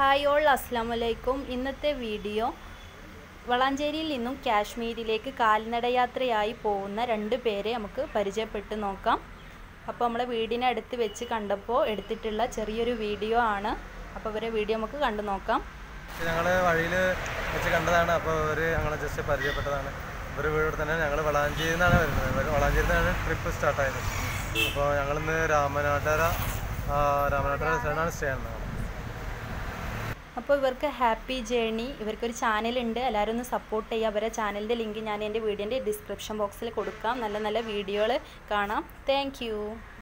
hi all അസ്സാം വലൈക്കും ഇന്നത്തെ വീഡിയോ വളാഞ്ചേരിയിൽ നിന്നും കാശ്മീരിലേക്ക് കാൽനടയാത്രയായി പോകുന്ന രണ്ട് പേരെ നമുക്ക് പരിചയപ്പെട്ട് നോക്കാം അപ്പോൾ നമ്മളെ വീടിനടുത്ത് വെച്ച് കണ്ടപ്പോൾ എടുത്തിട്ടുള്ള ചെറിയൊരു വീഡിയോ ആണ് അപ്പോൾ അവരെ വീഡിയോ നമുക്ക് കണ്ടു നോക്കാം ഞങ്ങൾ വഴിയിൽ വെച്ച് കണ്ടതാണ് അപ്പോൾ അവർ ഞങ്ങളെ ജസ്റ്റ് പരിചയപ്പെട്ടതാണ് ഇവർ വീട് തന്നെ ഞങ്ങൾ വളാഞ്ചേരിയിൽ നിന്നാണ് വരുന്നത് ഇവർ വളാഞ്ചേരിയിൽ നിന്നാണ് ട്രിപ്പ് സ്റ്റാർട്ടായത് അപ്പോൾ ഞങ്ങളിന്ന് രാമനാട്ടര ആ, രാമനാട്ടര സ്ഥലമാണ് സ്റ്റേ ചെയ്യുന്നത് അപ്പോൾ ഇവർക്ക് ഹാപ്പി ജേണി ഇവർക്കൊരു ചാനലുണ്ട് എല്ലാവരും ഒന്ന് സപ്പോർട്ട് ചെയ്യുക അവരെ ചാനലിൻ്റെ ലിങ്ക് ഞാൻ എൻ്റെ വീഡിയോൻ്റെ ഡിസ്ക്രിപ്ഷൻ ബോക്സിൽ കൊടുക്കാം നല്ല നല്ല വീഡിയോകൾ കാണാം താങ്ക്